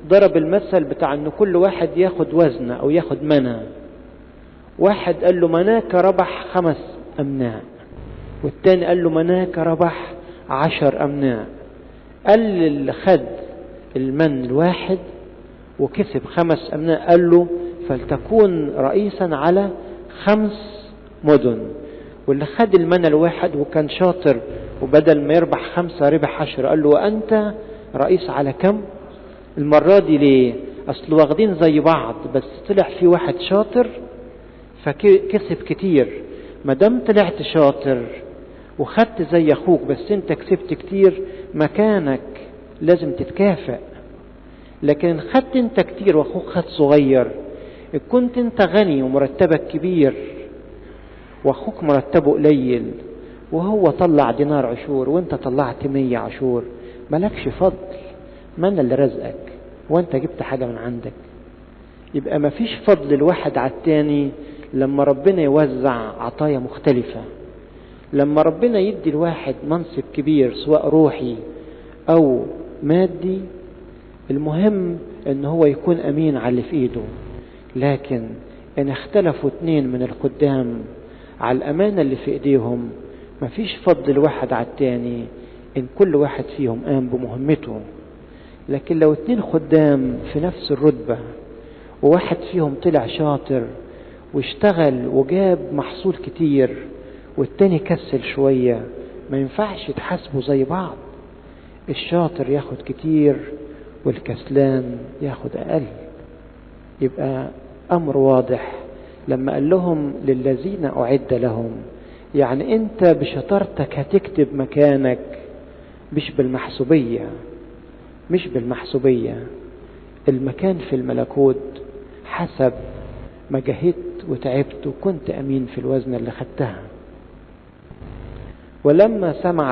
ضرب المثل بتاع ان كل واحد ياخد وزنه او ياخد منى واحد قال له مناك ربح خمس امناء والتاني قال له مناك ربح عشر امناء قال اللي خد المن الواحد وكسب خمس امناء قال له فلتكون رئيسا على خمس مدن واللي خد المنى الواحد وكان شاطر وبدل ما يربح خمسة ربح عشرة قال له وأنت رئيس على كم المرة دي ليه أصل واخدين زي بعض بس طلع في واحد شاطر فكسب كتير ما دام طلعت شاطر وخدت زي أخوك بس أنت كسبت كتير مكانك لازم تتكافئ لكن خدت أنت كتير وأخوك خد صغير كنت أنت غني ومرتبك كبير واخوك مرتبه قليل وهو طلع دينار عشور وانت طلعت مية عشور ملكش فضل من اللي رزقك وانت جبت حاجة من عندك يبقى مفيش فضل الواحد على التاني لما ربنا يوزع عطايا مختلفة لما ربنا يدي الواحد منصب كبير سواء روحي او مادي المهم ان هو يكون امين على اللي في ايده لكن ان اختلفوا اتنين من الخدام على الأمانة اللي في إيديهم مفيش فضل واحد على التاني إن كل واحد فيهم قام بمهمته لكن لو اتنين خدام في نفس الرتبة وواحد فيهم طلع شاطر واشتغل وجاب محصول كتير والتاني كسل شوية ما ينفعش يتحاسبوا زي بعض الشاطر ياخد كتير والكسلان ياخد أقل يبقى أمر واضح لما قال لهم للذين أعد لهم يعني أنت بشطارتك هتكتب مكانك مش بالمحسوبية مش بالمحسوبية المكان في الملكوت حسب ما جهدت وتعبت وكنت أمين في الوزن اللي خدتها ولما سمع